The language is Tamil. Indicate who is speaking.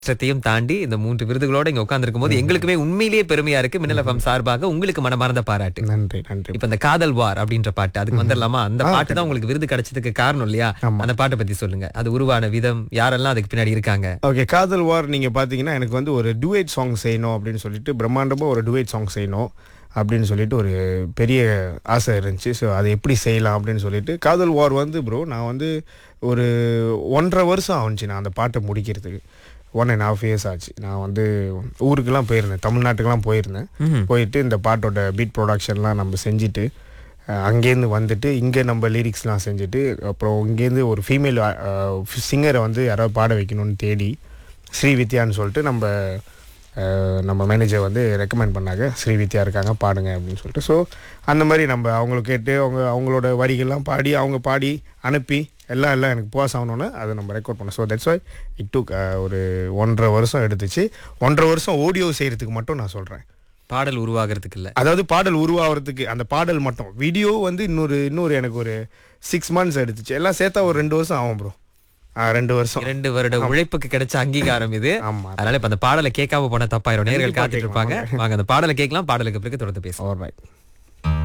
Speaker 1: கஷ்டத்தையும் தாண்டி இந்த மூன்று விருதுகளோட இங்க உட்கார்ந்திருக்கும் போது எங்களுக்குமே உண்மையிலேயே பெருமையா இருக்கு மின்னல் எஃப்எம் சார்பாக உங்களுக்கு மனமார்ந்த பாராட்டு
Speaker 2: நன்றி நன்றி
Speaker 1: இப்ப இந்த காதல் வார் அப்படின்ற பாட்டு அதுக்கு வந்துடலாமா அந்த பாட்டு தான் உங்களுக்கு விருது கிடைச்சதுக்கு காரணம் இல்லையா அந்த பாட்டை பத்தி சொல்லுங்க அது உருவான விதம் யாரெல்லாம் அதுக்கு பின்னாடி இருக்காங்க
Speaker 2: ஓகே காதல் வார் நீங்கள் பார்த்தீங்கன்னா எனக்கு வந்து ஒரு டுவேட் சாங் செய்யணும் அப்படின்னு சொல்லிட்டு பிரம்மாண்டமாக ஒரு டுவேட் சாங் செய்யணும் அப்படின்னு சொல்லிட்டு ஒரு பெரிய ஆசை இருந்துச்சு ஸோ அதை எப்படி செய்யலாம் அப்படின்னு சொல்லிட்டு காதல் வார் வந்து ப்ரோ நான் வந்து ஒரு ஒன்றரை வருஷம் ஆச்சு நான் அந்த பாட்டை முடிக்கிறதுக்கு ஒன் அண்ட் ஹாஃப் இயர்ஸ் ஆச்சு நான் வந்து ஊருக்கெல்லாம் போயிருந்தேன் தமிழ்நாட்டுக்கெல்லாம் போயிருந்தேன் போயிட்டு இந்த பாட்டோட பீட் ப்ரொடக்ஷன்லாம் நம்ம செஞ்சுட்டு அஹ், அங்கேருந்து வந்துட்டு இங்கே நம்ம லிரிக்ஸ்லாம் செஞ்சுட்டு அப்புறம் இங்கேருந்து ஒரு ஃபீமேல் சிங்கரை வந்து யாராவது பாட வைக்கணும்னு தேடி ஸ்ரீ வித்யான்னு சொல்லிட்டு நம்ம அஹ், நம்ம மேனேஜர் வந்து ரெக்கமெண்ட் பண்ணாங்க ஸ்ரீ வித்யா இருக்காங்க பாடுங்க அப்படின்னு சொல்லிட்டு ஸோ அந்த மாதிரி நம்ம அவங்கள கேட்டு அவங்க அவங்களோட வரிகள்லாம் பாடி அவங்க பாடி அனுப்பி எல்லாம் எல்லாம் எனக்கு பாஸ் ஆகணுன்னு அதை நம்ம ரெக்கார்ட் பண்ணோம் so that's why it took ஒரு ஒன்றரை வருஷம் எடுத்துச்சு ஒன்றரை வருஷம் ஆடியோ செய்கிறதுக்கு மட்டும் நான் சொல்கிறேன்
Speaker 1: பாடல் உருவாகிறதுக்கு இல்ல
Speaker 2: அதாவது பாடல் உருவாகிறதுக்கு அந்த பாடல் மட்டும் வீடியோ வந்து இன்னொரு இன்னொரு எனக்கு ஒரு சிக்ஸ் மந்த்ஸ் எடுத்துச்சு எல்லாம் சேர்த்தா ஒரு ரெண்டு வருஷம் ஆகும் ப்ரோ ரெண்டு வருஷம்
Speaker 1: இரண்டு வருட உழைப்புக்கு கிடைச்ச அங்கீகாரம் இது
Speaker 2: ஆமா
Speaker 1: அதனால இப்ப அந்த பாடலை கேட்காம போன தப்பாயிரும் நேர்கள்
Speaker 2: கண்டிப்பா
Speaker 1: காத்துட்டு இருப்பாங்க வாங்க அந்த பாடலை கேட்கலாம் பாடலுக்கு பிறகு தொடர்ந்து பேசலாம்
Speaker 2: ஆல் ரைட்